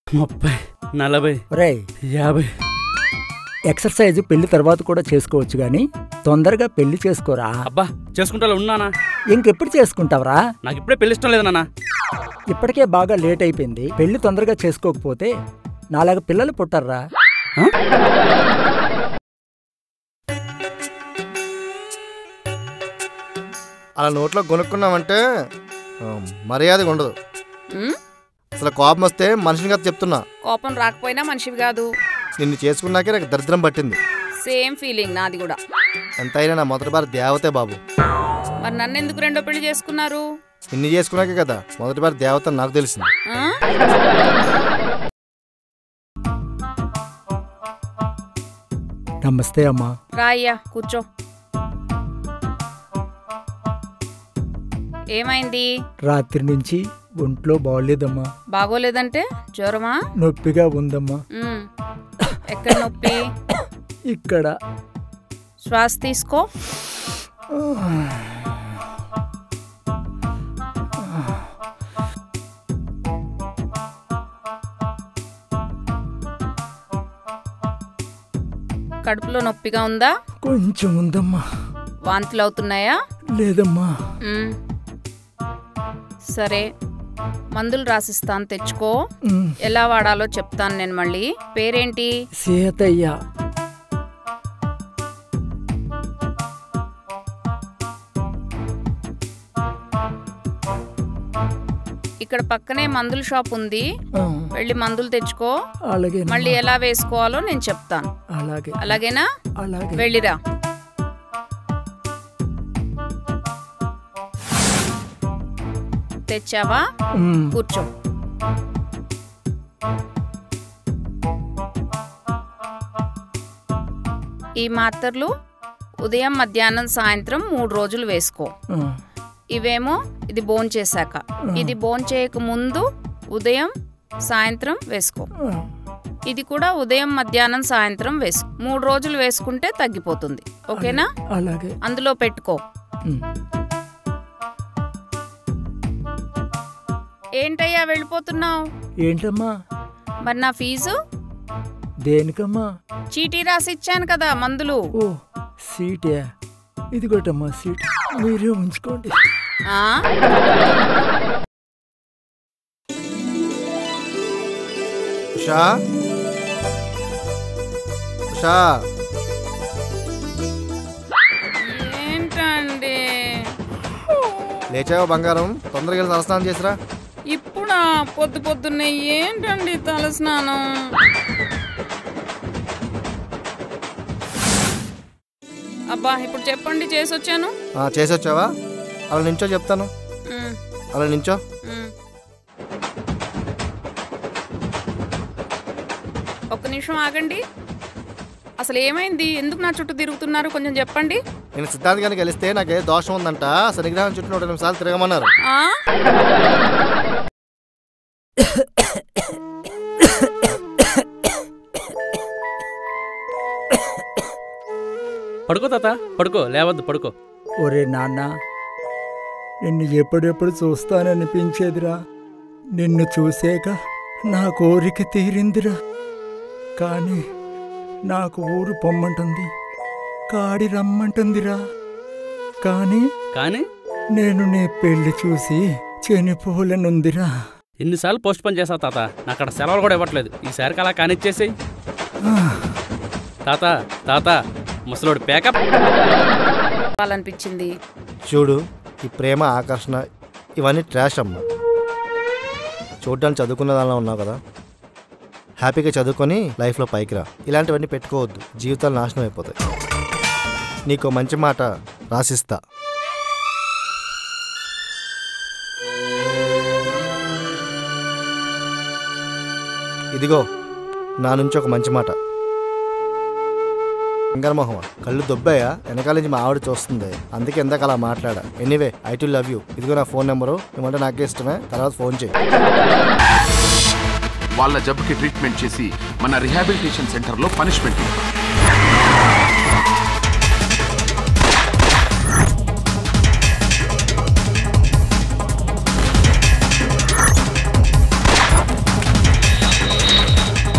ముప్పై నలభై రేయ్ యాభై ఎక్సర్సైజ్ పెళ్లి తర్వాత కూడా చేసుకోవచ్చు గాని తొందరగా పెళ్లి చేసుకోరా అబ్బా చేసుకుంటా ఉన్నానా ఇంకెప్పుడు చేసుకుంటావరా నాకు ఇప్పుడే పెళ్లి ఇష్టం లేదు నాన్న ఇప్పటికే బాగా లేట్ అయిపోయింది పెళ్లి తొందరగా చేసుకోకపోతే నాలాగా పిల్లలు పుట్టారా అలా నోట్లో కొనుక్కున్నామంటే ఆ, మర్యాదగా ఉండదు ఉమ్, అసలు కోపం వస్తే మనిషిని కదా చెప్తున్నా కోపం రాకపోయినా మనిషివి కాదు నిన్ను చేసుకున్నాకే నాకు దరిద్రం పట్టింది సేమ్ ఫీలింగ్ నాది కూడా ఎంతైనా నా మొదటి భార్య దేవతే బాబు మరి నన్ను ఎందుకు రెండో పెళ్లి చేసుకున్నారు నిన్ను చేసుకున్నాకే కదా మొదటి భార్య దేవత అని నాకు తెలిసింది ఆ? నమస్తే అమ్మా రా అయ్యా కూర్చో ఏమైంది రాత్రి నుంచి ఒంట్లో బాగోలేదమ్మా బాగోలేదంటే జ్వరమా నొప్పిగా ఉందమ్మా ఉమ్, ఎక్కడ నొప్పి ఇక్కడ శ్వాస తీసుకో కడుపులో నొప్పిగా ఉందా కొంచెం ఉందమ్మా వాంతులు అవుతున్నాయా లేదమ్మా మ్మ్. సరే మందులు రాసిస్తాను తెచ్చుకో ఉమ్, ఎలా వాడాలో చెప్తాను నేను మళ్ళీ పేరేంటి సీతయ్య ఇక్కడ పక్కనే మందుల షాప్ ఉంది ఆ, వెళ్ళి మందులు తెచ్చుకో అలాగే మళ్ళీ ఎలా వేసుకోవాలో నేను చెప్తాను అలాగే అలాగేనా అలాగే వెళ్ళిరా తెచ్చావా ఉమ్, కూర్చో ఈ మాత్రలు ఉదయం మధ్యాహ్నం సాయంత్రం మూడు రోజులు వేసుకో ఆ, ఇవేమో ఇది బోన్ చేశాక ఇది బోన్ చేయక ముందు ఉదయం సాయంత్రం వేసుకో ఆ, ఇది కూడా ఉదయం మధ్యాహ్నం సాయంత్రం వేసుకో మూడు రోజులు వేసుకుంటే తగ్గిపోతుంది ఓకేనా అలాగే అందులో పెట్టుకో ఉమ్, ఏంటయ్యా వెళ్ళిపోతున్నావు ఏంటమ్మా మరి నా ఫీజు దేనికమ్మా చీటీ రాసి ఇచ్చాను కదా మందులు ఓ సీటే ఇదిగోటమ్మా సీట్ మీరే ఉంచుకోండి ఆ ఉషా ఉషా ఏంటండి లేచావా బంగారం తొందరగా వెళ్ళి తలస్నానం చేసిరా ఇప్పుడా పొద్దు పొద్దున్నే ఏంటండి తలస్నానం అబ్బా ఇప్పుడు చెప్పండి చేసి వచ్చాను ఆ, చేసి వచ్చావా అలా నించో చెప్తాను ఉమ్, అలా నించో ఉమ్. ఒక్క నిమిషం ఆగండి అసలు ఏమైంది ఎందుకు నా చుట్టూ తిరుగుతున్నారు కొంచెం చెప్పండి నేను సిద్ధాంత్ గారికి కలిస్తే నాకు ఏ దోషం ఉందంట శనిగ్రహం చుట్టూ నూట ఎనిమిది సార్లు తిరగమన్నారు ఆ పడుకో తాత పడుకో లేవద్దు పడుకో ఒరే నాన్న నిన్ను ఎప్పుడెప్పుడు చూస్తాననిపించేదిరా నిన్ను చూసాక నా కోరిక తీరిందిరా కానీ నాకు ఊరు పొమ్మంటుంది కాడి రమ్మంటుందిరా కానీ కానీ నేను నీ పెళ్లి చూసి చనిపోలనుందిరా ఎన్నిసార్లు పోస్ట్ పోన్ చేసావు తాత నాకు అక్కడ సెలవులు కూడా ఇవ్వట్లేదు ఈసారికి అలా కానిచ్చేసేయి తాత తాత ముసలోడు పేకప్ చెప్పాలనిపించింది చూడు ఈ ప్రేమ ఆకర్షణ ఇవన్నీ ట్రాష్ అమ్మ చూడ్డానికి చదువుకున్న దానిలో ఉన్నావు కదా హ్యాపీగా చదువుకొని లైఫ్లో పైకి రా ఇలాంటివన్నీ పెట్టుకోవద్దు జీవితాలు నాశనం అయిపోతాయి నీకు మంచి మాట రాసిస్తా ఇదిగో నా నుంచి ఒక మంచి మాట బంగారమోహమా కళ్ళు దొబ్బాయా వెనకాల నుంచి మా ఆవిడ చూస్తుంది అందుకే ఇందాక అలా మాట్లాడా anyway I too love you ఇదిగో నా ఫోన్ నెంబరు ఏమంటే నాకే ఇష్టమే తర్వాత ఫోన్ చేయి వాళ్ళ జబ్బుకి ట్రీట్మెంట్ చేసి మన రిహాబిలిటేషన్ సెంటర్లో పనిష్మెంట్ ఇవ్వాలి